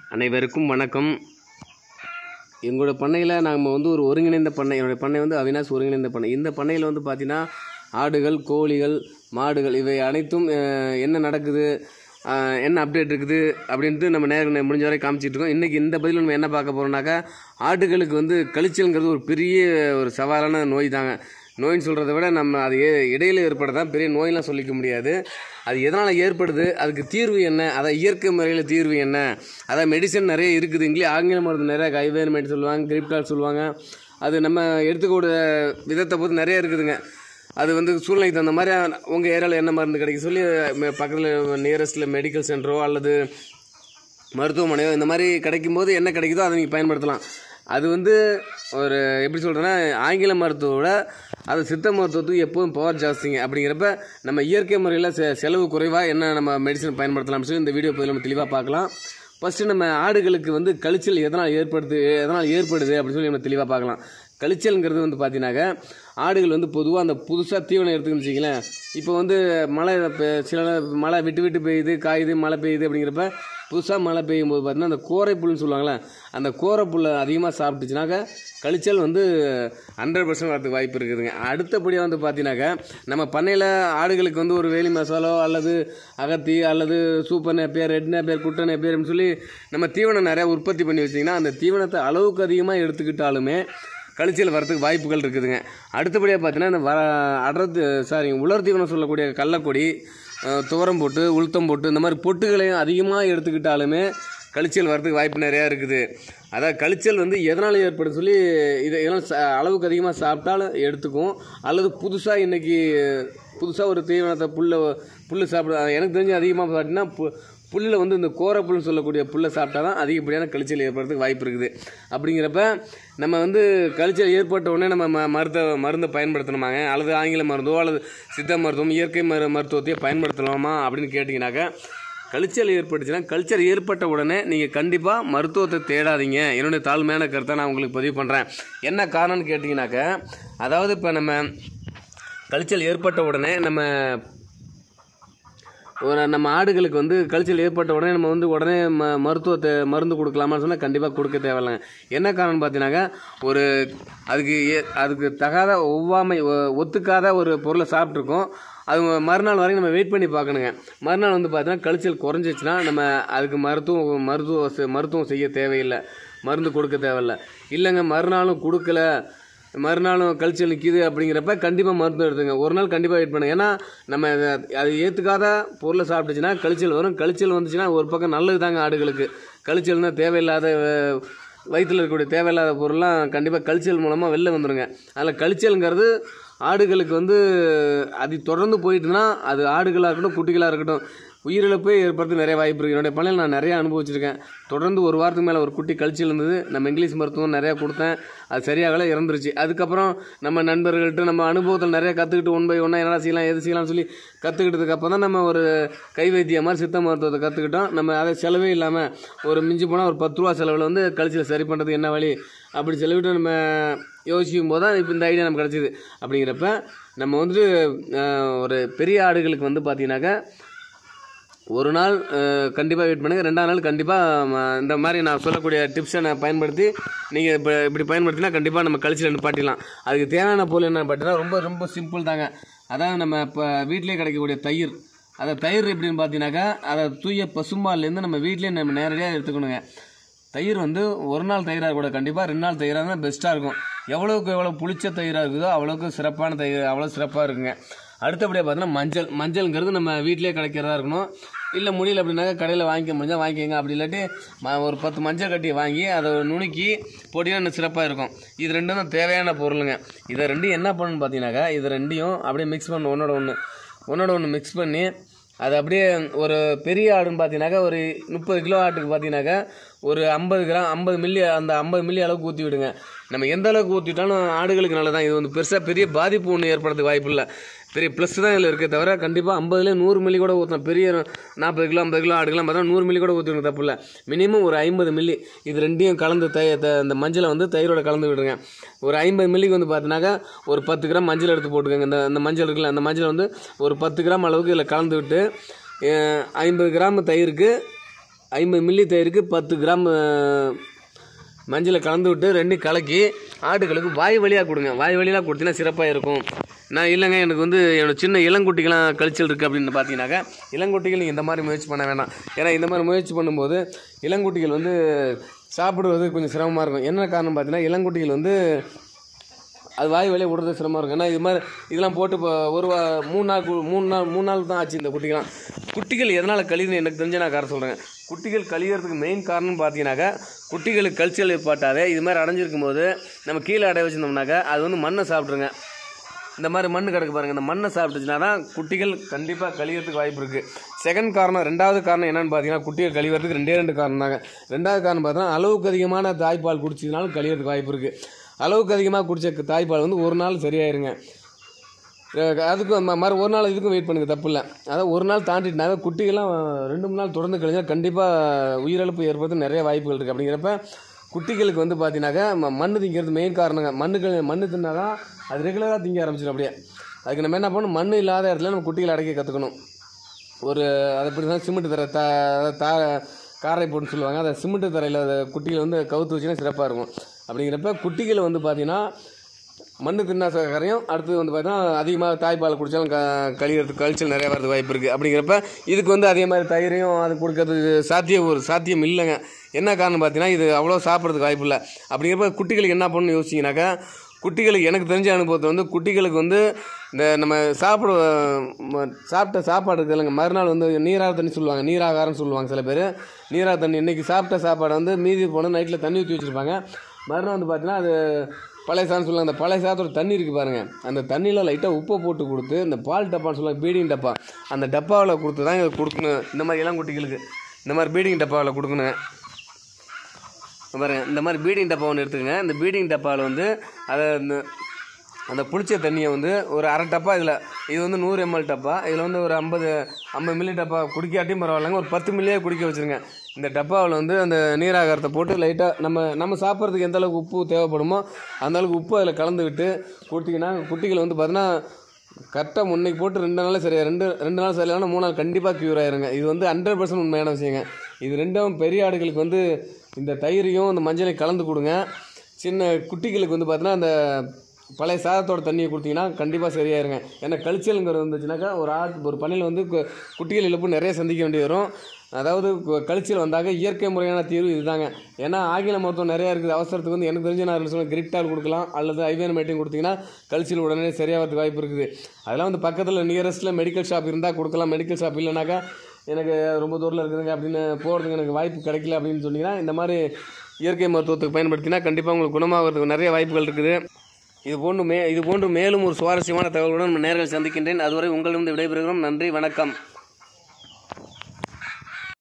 அனைவருக்கும் வணக்கம் எங்களோட பண்ணையில் நாம் வந்து ஒரு ஒருங்கிணைந்த பண்ணை என்னுடைய பண்ணை வந்து அவினாஷ் ஒருங்கிணைந்த பண்ணை இந்த பண்ணையில் வந்து பார்த்தீங்கன்னா ஆடுகள் கோழிகள் மாடுகள் இவை அனைத்தும் அஹ், என்ன நடக்குது அஹ், என்ன அப்டேட் இருக்குது அப்படின்ட்டு நம்ம நேரம் முடிஞ்ச வரை காமிச்சிட்டு இருக்கோம் இன்றைக்கி இந்த பதில் நம்ம என்ன பார்க்க போகிறோம்னாக்கா ஆடுகளுக்கு வந்து கழிச்சல்ங்கிறது ஒரு பெரிய ஒரு சவாலான நோய் தாங்க நோயின்னு சொல்கிறத விட நம்ம அது ஏ- இடையில ஏற்படுறதான் பெரிய நோயெலாம் சொல்லிக்க முடியாது அது எதனால் ஏற்படுது அதுக்கு தீர்வு என்ன அதை இயற்கை முறையில் தீர்வு என்ன அதான் மெடிசன் நிறைய இருக்குது இங்கிலீஷ் ஆங்கில மருந்து நிறைய கைவேர் மெடிசன் சொல்லுவாங்க கிரிப்டால் சொல்லுவாங்க அது நம்ம எடுத்துக்கூட விதத்தை பொறுத்து நிறைய இருக்குதுங்க அது வந்து சூழ்நிலைக்கு தகுந்த மாதிரி உங்கள் ஏரியாவில் என்ன மருந்து கிடைக்கும் சொல்லி பக்கத்தில் நியரஸ்ட்டில் மெடிக்கல் சென்டரோ அல்லது மருத்துவமனையோ இந்த மாதிரி கிடைக்கும்போது என்ன கிடைக்குதோ அதை நீங்கள் பயன்படுத்தலாம் அது வந்து ஒரு எப்படி சொல்கிறேன்னா ஆங்கில மருத்துவத்தை விட அது சித்த மருத்துவத்துக்கு எப்போதும் பவர் ஜாஸ்திங்க அப்படிங்கிறப்ப நம்ம இயற்கை முறையில் செ செலவு குறைவாக என்ன நம்ம மெடிசன் பயன்படுத்தலாம்னு சொல்லி இந்த வீடியோ பதில் நம்ம தெளிவாக பார்க்கலாம் ஃபஸ்ட்டு நம்ம ஆடுகளுக்கு வந்து கழிச்சல் எதனால் ஏற்படுது எதனால் ஏற்படுது அப்படின்னு சொல்லி நம்ம தெளிவாக பார்க்கலாம் கழிச்சல்ங்கிறது வந்து பார்த்தீங்கன்னாக்க ஆடுகள் வந்து பொதுவாக அந்த புதுசாக தீவனம் எடுத்துக்கின்னு வச்சிங்களேன் இப்போ வந்து மழை பெ- சில நேரம் மழை விட்டு விட்டு பெய்யுது காயுது மழை பெய்யுது அப்படிங்கிறப்ப புதுசாக மழை பெய்யும் போது பார்த்தீங்கன்னா அந்த கோரை புல்லுன்னு சொல்லுவாங்களே அந்த கோரை புல்லை அதிகமாக சாப்பிட்டுச்சுனாக்க கழிச்சல் வந்து ஹண்ட்ரட் பர்சன்ட் வரதுக்கு வாய்ப்பு இருக்குதுங்க அடுத்தபடியாக வந்து பார்த்தீங்கன்னாக்க நம்ம பண்ணையில் ஆடுகளுக்கு வந்து ஒரு வேலி மசாலோ அல்லது அகத்தி அல்லது சூப்பர் நேப்பியர் ரெட் நேப்பியர் குட்டை நேப்பியர்னு சொல்லி நம்ம தீவனம் நிறையா உற்பத்தி பண்ணி வச்சிங்கன்னா அந்த தீவனத்தை அளவுக்கு அதிகமாக எடுத்துக்கிட்டாலுமே கழிச்சல் வரதுக்கு வாய்ப்புகள் இருக்குதுங்க அடுத்தபடியாக பார்த்தீங்கன்னா இந்த வர அடர்த்து சாரி உலர் தீவனம் சொல்லக்கூடிய கடலக்கொடி அஹ், துவரம் போட்டு உளுத்தம் போட்டு இந்த மாதிரி பொட்டுகளையும் அதிகமாக எடுத்துக்கிட்டாலுமே கழிச்சல் வரதுக்கு வாய்ப்பு நிறையா இருக்குது அதாவது கழிச்சல் வந்து எதனால் ஏற்படும் சொல்லி இதை இதெல்லாம் ச- அளவுக்கு அதிகமாக சாப்பிட்டாலும் எடுத்துக்கும் அல்லது புதுசாக இன்னைக்கு புதுசாக ஒரு தீவனத்தை புல்லை புல்லு சாப்பிட எனக்கு தெரிஞ்சு அதிகமாக பார்த்தீங்கன்னா பு புல்லில் வந்து இந்த கோர புல்லுன்னு சொல்லக்கூடிய புல்லை சாப்பிட்டா தான் அதிகப்படியான கழிச்சல் ஏற்படுறதுக்கு வாய்ப்பு இருக்குது அப்படிங்கிறப்ப நம்ம வந்து கழிச்சல் ஏற்பட்ட உடனே நம்ம ம மருத்துவ மருந்தை பயன்படுத்தணுமாங்க அல்லது ஆங்கில மருந்தோ அல்லது சித்த மருத்துவம் இயற்கை மரு மருத்துவத்தையோ பயன்படுத்தலாமா அப்படின்னு கேட்டிங்கனாக்கா கழிச்சல் ஏற்பட்டுச்சுன்னா கல்ச்சர் ஏற்பட்ட உடனே நீங்கள் கண்டிப்பாக மருத்துவத்தை தேடாதீங்க என்னுடைய தாழ்மையான கருத்தை நான் உங்களுக்கு பதிவு பண்ணுறேன் என்ன காரணம்னு கேட்டிங்கனாக்கா அதாவது இப்போ நம்ம கழிச்சல் ஏற்பட்ட உடனே நம்ம ஒரு நம்ம ஆடுகளுக்கு வந்து கழிச்சல் ஏற்பட்ட உடனே நம்ம வந்து உடனே ம மருத்துவத்தை மருந்து கொடுக்கலாமான்னு சொன்னால் கண்டிப்பாக கொடுக்க தேவையில்லைங்க என்ன காரணம் பார்த்தீங்கன்னாக்கா ஒரு அதுக்கு ஏ அதுக்கு தகாத ஒவ்வாமை ஒ- ஒத்துக்காத ஒரு பொருளை சாப்பிட்ருக்கோம் அது மறுநாள் வரைக்கும் நம்ம வெயிட் பண்ணி பார்க்கணுங்க மறுநாள் வந்து பார்த்தீங்கன்னா கழிச்சல் குறைஞ்சிச்சுன்னா நம்ம அதுக்கு மருத்துவம் மருத்துவம் செ- மருத்துவம் செய்ய தேவையில்லை மருந்து கொடுக்க தேவையில்லை இல்லைங்க மறுநாளும் கொடுக்கல மறுநாளும் கழிச்சல் நிற்கிது அப்படிங்கிறப்ப கண்டிப்பாக மருத்துவம் எடுத்துங்க ஒரு நாள் கண்டிப்பாக வெயிட் பண்ணுங்க ஏன்னா நம்ம அதை- அது ஏற்றுக்காத பொருளை சாப்பிட்டுச்சுன்னா கழிச்சல் வரும் கழிச்சல் வந்துச்சுன்னா ஒரு பக்கம் நல்லது தாங்க ஆடுகளுக்கு கழிச்சல்னா தேவையில்லாத அஹ், வயித்துல இருக்கக்கூடிய தேவையில்லாத பொருள்லாம் கண்டிப்பாக கழிச்சல் மூலமாக வெளில வந்துடுங்க அதில் கழிச்சல்ங்கிறது ஆடுகளுக்கு வந்து அது தொடர்ந்து போயிட்டுனா அது ஆடுகளாக இருக்கட்டும் குட்டிகளாக இருக்கட்டும் உயிரிழப்பே ஏற்படுறது நிறைய வாய்ப்பு இருக்குது என்னுடைய பண்ணையில் நான் நிறைய அனுபவிச்சிருக்கேன் தொடர்ந்து ஒரு வாரத்துக்கு மேலே ஒரு குட்டி கழிச்சல் இருந்தது நம்ம இங்கிலீஷ் மருத்துவம் நிறையா கொடுத்தேன் அது சரியாகல இறந்துருச்சு அதுக்கப்புறம் நம்ம நண்பர்கள்ட்ட நம்ம அனுபவத்தில் நிறைய கற்றுக்கிட்டு ஒன் பை ஒன்னாக என்ன செய்யலாம் எது செய்யலாம்னு சொல்லி கற்றுக்கிட்டதுக்கு அப்புறம் தான் நம்ம ஒரு கை வைத்தியம் மாதிரி சித்த மருத்துவத்தை கற்றுக்கிட்டோம் நம்ம அதை செலவே இல்லாமல் ஒரு மிஞ்சி போனால் ஒரு பத்து ரூபா செலவில் வந்து கழிச்சல் சரி பண்ணுறதுக்கு என்ன வழி அப்படி சொல்லிவிட்டு நம்ம யோசிக்கும் போது தான் இப்போ இந்த ஐடியா நமக்கு கிடச்சிது அப்படிங்கிறப்ப நம்ம வந்துட்டு அஹ், ஒரு பெரிய ஆடுகளுக்கு வந்து பார்த்தீங்கன்னாக்கா ஒரு நாள் கண்டிப்பாக வெயிட் பண்ணுங்கள் ரெண்டாவது நாள் கண்டிப்பாக இந்த மாதிரி நான் சொல்லக்கூடிய டிப்ஸை நான் பயன்படுத்தி நீங்கள் இப்போ இப்படி பயன்படுத்தினா கண்டிப்பாக நம்ம கழிச்சில் நிப்பாட்டிடலாம் அதுக்கு தேவையான பொருள் என்ன பார்த்தீங்கன்னா ரொம்ப ரொம்ப சிம்பிள் தாங்க அதாவது நம்ம இப்போ வீட்டிலேயே கிடைக்கக்கூடிய தயிர் அதை தயிர் எப்படின்னு பார்த்தீங்கன்னாக்கா அதை தூய பசும்பால்லேருந்து நம்ம வீட்டிலேயே நம்ம நேரடியாக எடுத்துக்கணுங்க தயிர் வந்து ஒரு நாள் தயிராக கூட கண்டிப்பாக ரெண்டு நாள் தயிராக தான் பெஸ்ட்டாக இருக்கும் எவ்வளோக்கு எவ்வளோ புளிச்ச தயிராக இருக்குதோ அவ்வளோக்கு சிறப்பான தயிர் அவ்வளோ சிறப்பாக இருக்குங்க அடுத்தபடியாக பார்த்தீங்கன்னா மஞ்சள் மஞ்சள்ங்கிறது நம்ம வீட்டிலே கிடைக்கிறதா இருக்கணும் இல்லை முடியல அப்படின்னாக்கா கடையில் வாங்கிக்க முடிஞ்சால் வாங்கிக்கோங்க அப்படி இல்லாட்டி ம- ஒரு பத்து மஞ்சள் கட்டி வாங்கி அதை நுணுக்கி பொடியாக இன்னும் சிறப்பாக இருக்கும் இது ரெண்டும் தான் தேவையான பொருளுங்க இதை ரெண்டையும் என்ன பண்ணணும்னு பார்த்தீங்கன்னாக்கா இது ரெண்டையும் அப்படியே மிக்ஸ் பண்ணணும் ஒன்றோட ஒன்று ஒன்றோட ஒன்று மிக்ஸ் பண்ணி அது அப்படியே ஒரு பெரிய ஆடுன்னு பார்த்தீங்கன்னாக்கா ஒரு முப்பது கிலோ ஆட்டுக்கு பார்த்தீங்கன்னாக்கா ஒரு ஐம்பது கிராம் ஐம்பது மில்லி அந்த ஐம்பது மில்லி அளவுக்கு ஊற்றி விடுங்க நம்ம எந்த அளவுக்கு ஊற்றிட்டாலும் ஆடுகளுக்கு நல்லதான் இது வந்து பெருசாக பெரிய பாதிப்பு ஒன்று ஏற்படுறதுக்கு வாய்ப்பு இல்லை பெரிய ப்ளஸ் தான் இதில் இருக்கே தவிர கண்டிப்பாக ஐம்பதுல நூறு மில்லி கூட ஊற்றலாம் பெரிய நாற்பது கிலோ ஐம்பது கிலோ ஆடுகள்லாம் பார்த்தா நூறு மில்லி கூட ஊற்றிடுங்க தப்பு இல்லை மினிமம் ஒரு ஐம்பது மில்லி இது ரெண்டையும் கலந்து தை த- இந்த மஞ்சளை வந்து தயிரோட கலந்து விடுங்க ஒரு ஐம்பது மில்லிக்கு வந்து பார்த்தீங்கன்னாக்கா ஒரு பத்து கிராம் மஞ்சள் எடுத்து போட்டுக்கோங்க இந்த இந்த மஞ்சள் இருக்குல்ல அந்த மஞ்சள் வந்து ஒரு பத்து கிராம் அளவுக்கு இதில் கலந்து விட்டு அஹ், ஐம்பது கிராம் தயிருக்கு ஐம்பது மில்லி தயிருக்கு பத்து கிராம் அஹ், மஞ்சளை கலந்து விட்டு ரெண்டையும் கலக்கி ஆடுகளுக்கு வாய் வழியாக கொடுங்க வாய் வழியாக கொடுத்தீங்கன்னா சிறப்பாக இருக்கும் நான் இல்லைங்க எனக்கு வந்து என்னோட சின்ன இளங்குட்டிக்கெலாம் கழிச்சல் இருக்குது அப்படின்னு பார்த்தீங்கன்னாக்கா இளங்குட்டிகள் நீங்கள் இந்த மாதிரி முயற்சி பண்ண வேணாம் ஏன்னா இந்த மாதிரி முயற்சி பண்ணும்போது இளங்குட்டிகள் வந்து சாப்பிடுவது கொஞ்சம் சிரமமாக இருக்கும் என்ன காரணம் பார்த்தீங்கன்னா இளங்குட்டிகள் வந்து அது வாய் வழியாக விடுறது சிரமமாக இருக்கும் ஏன்னா இது மாதிரி இதெல்லாம் போட்டு இப்போ ஒரு வா மூணு நாள் கு- மூணு நாள் மூணு நாள் தான் ஆச்சு இந்த குட்டிகள்லாம் குட்டிகள் எதனால் கழிதுன்னு எனக்கு தெரிஞ்ச நான் காரணம் சொல்கிறேன் குட்டிகள் கழியறதுக்கு மெயின் காரணம் பார்த்தீங்கன்னாக்கா குட்டிகளுக்கு கல்ச்சல் ஏற்பாட்டாவே இது மாதிரி அடைஞ்சிருக்கும் போது நம்ம கீழே அடைய வச்சிருந்தோம்னாக்கா அது வந்து மண்ணை சாப்பிட்ருங்க இந்த மாதிரி மண்ணு கிடக்கு பாருங்கள் இந்த மண்ணை சாப்பிட்டுச்சுனா தான் குட்டிகள் கண்டிப்பாக கழியறதுக்கு வாய்ப்பு இருக்குது செகண்ட் காரணம் ரெண்டாவது காரணம் என்னன்னு பார்த்தீங்கன்னா குட்டிகள் கழிவறதுக்கு ரெண்டே ரெண்டு காரணம் தாங்க ரெண்டாவது காரணம் பார்த்தீங்கன்னா அளவுக்கு அதிகமான தாய்ப்பால் குடிச்சதுனாலும் கழியறதுக்கு வாய்ப்பு இருக்குது அளவுக்கு அதிகமாக குடிச்ச தாய்ப்பால் வந்து ஒரு நாள் சரியாயிருங்க அஹ் அதுக்கும் ம- மறு ஒரு நாள் இதுக்கும் வெயிட் பண்ணுங்க தப்பு இல்லை அதாவது ஒரு நாள் தாண்டிட்டுனாவே குட்டிகள்லாம் ரெண்டு மூணு நாள் தொடர்ந்து கழிஞ்சா கண்டிப்பாக உயிரிழப்பு ஏற்படுறது நிறைய வாய்ப்புகள் இருக்குது அப்படிங்கிறப்ப குட்டிகளுக்கு வந்து பார்த்தீங்கன்னாக்கா ம- மண்ணு திங்கிறது மெயின் காரணங்க மண்ணுக்கு மண்ணு தின்னாதான் அது ரெகுலராக திங்க ஆரம்பிச்சிடும் அப்படியே அதுக்கு நம்ம என்ன பண்ணணும் மண்ணு இல்லாத இடத்துல நம்ம குட்டிகளை அடக்கி கற்றுக்கணும் ஒரு அதை எப்படி தான் சிமெண்ட் தர தா தா காரை போட்டுன்னு சொல்லுவாங்க அதை சிமெண்ட் தரையில் அதை குட்டிகளை வந்து கவுத்து வச்சுன்னா சிறப்பாக இருக்கும் அப்படிங்கிறப்ப குட்டிகளை வந்து பார்த்தீங்கன்னா மண்ணு தின்னா கரையும் அடுத்து வந்து பார்த்தீங்கன்னா அதிகமாக தாய்ப்பால் குடித்தாலும் க கழிகிறதுக்கு கழிச்சல் நிறைய வரது வாய்ப்பு இருக்குது அப்படிங்கிறப்ப இதுக்கு வந்து அதே மாதிரி தயிரையும் அது கொடுக்கறதுக்கு சாத்தியம் ஒரு சாத்தியம் இல்லைங்க என்ன காரணம் பார்த்தீங்கன்னா இது அவ்வளோ சாப்பிட்றதுக்கு வாய்ப்பு இல்லை அப்படிங்கிறப்ப குட்டிகளுக்கு என்ன பண்ணணும்னு யோசிச்சிங்கனாக்கா குட்டிகளுக்கு எனக்கு தெரிஞ்ச அனுபவத்தை வந்து குட்டிகளுக்கு வந்து இந்த நம்ம சாப்பிட ம- சாப்பிட்ட சாப்பாடு இருக்கு இல்லைங்க மறுநாள் வந்து நீராக தண்ணி சொல்லுவாங்க நீராகாரம்னு சொல்லுவாங்க சில பேர் நீராக தண்ணி இன்றைக்கி சாப்பிட்ட சாப்பாடை வந்து மீதி போன நைட்டில் தண்ணி ஊற்றி வச்சுருப்பாங்க மறுநாள் வந்து பார்த்தீங்கன்னா அது பழைய சாதம் சொல்லுவாங்க அந்த பழைய சாதத்தோட தண்ணி இருக்குது பாருங்கள் அந்த தண்ணியில் லைட்டாக உப்பை போட்டு கொடுத்து இந்த பால் டப்பான்னு சொல்லுவாங்க பீடிங் டப்பா அந்த டப்பாவில் கொடுத்து தான் இதை கொடுக்கணும் இந்த மாதிரி இளங்குட்டிகளுக்கு இந்த மாதிரி பீடிங் டப்பாவில் கொடுக்கணுங்க இங்க பாருங்க இந்த மாதிரி பீடிங் டப்பா ஒன்று எடுத்துக்கங்க இந்த பீடிங் டப்பாவில் வந்து அதை இந்த அந்த புளிச்ச தண்ணியை வந்து ஒரு அரை டப்பா இதில் இது வந்து நூறு எம்எல் டப்பா இதில் வந்து ஒரு ஐம்பது ஐம்பது மில்லி டப்பா குடிக்காட்டியும் பரவாயில்லைங்க ஒரு பத்து மில்லியே குடிக்க வச்சுருங்க இந்த டப்பாவில் வந்து அந்த நீராகாரத்தை போட்டு லைட்டாக நம்ம நம்ம சாப்பிட்றதுக்கு எந்த அளவுக்கு உப்பு தேவைப்படுமோ அந்த அளவுக்கு உப்பு அதில் கலந்து விட்டு கொடுத்தீங்கன்னா குட்டிகள் வந்து பார்த்தீங்கன்னா கரெக்டாக முன்னைக்கு போட்டு ரெண்டு நாள் சரியா ரெண்டு ரெண்டு நாள் சரியில்லைனா மூணு நாள் கண்டிப்பாக க்யூர் ஆயிருங்க இது வந்து ஹண்ட்ரட் பர்சன்ட் உண்மையான விஷயங்க இது ரெண்டும் பெரிய ஆடுகளுக்கு வந்து இந்த தயிரையும் இந்த மஞ்சளையும் கலந்து கொடுங்க சின்ன குட்டிகளுக்கு வந்து பார்த்தீங்கன்னா அந்த பழைய சாதத்தோட தண்ணியை கொடுத்தீங்கன்னா கண்டிப்பாக சரியாயிருங்க ஏன்னா கழிச்சலுங்கிறது வந்துச்சுனாக்கா ஒரு ஆட்டு ஒரு பண்ணையில் வந்து கு- குட்டிகள் இழப்பு நிறைய சந்திக்க வேண்டி வரும் அதாவது கு- கழிச்சல் வந்தாக்க இயற்கை முறையான தீர்வு இதுதாங்க ஏன்னா ஆங்கில மருத்துவம் நிறையா இருக்குது அவசரத்துக்கு வந்து எனக்கு தெரிஞ்ச நான் சொல்லுவேன் கிரிக்டால் கொடுக்கலாம் அல்லது ஐவியன் மேட்டிங் கொடுத்தீங்கன்னா கழிச்சல் உடனே சரியாகிறதுக்கு வாய்ப்பு இருக்குது அதெல்லாம் வந்து பக்கத்தில் நியரஸ்ட்டில் மெடிக்கல் ஷாப் இருந்தால் கொடுக்கலாம் மெடிக்கல் ஷாப் இல்லைனாக்கா எனக்கு ரொம்ப தூரத்தில் இருக்குதுங்க அப்படின்னு போகிறதுக்கு எனக்கு வாய்ப்பு கிடைக்கல அப்படின்னு சொன்னீங்கன்னா இந்த மாதிரி இயற்கை மருத்துவத்துக்கு பயன்படுத்தினா கண்டிப்பாக உங்களுக்கு குணமாகிறதுக்கு நிறைய வாய்ப்புகள் இருக்குது இது போன்று மே இது போன்று மேலும் ஒரு சுவாரஸ்யமான தகவலுடன் நம்ம நேர்கள் சந்திக்கின்றேன் அதுவரை உங்களிடம் விடைபெறுகிறோம் நன்றி வணக்கம்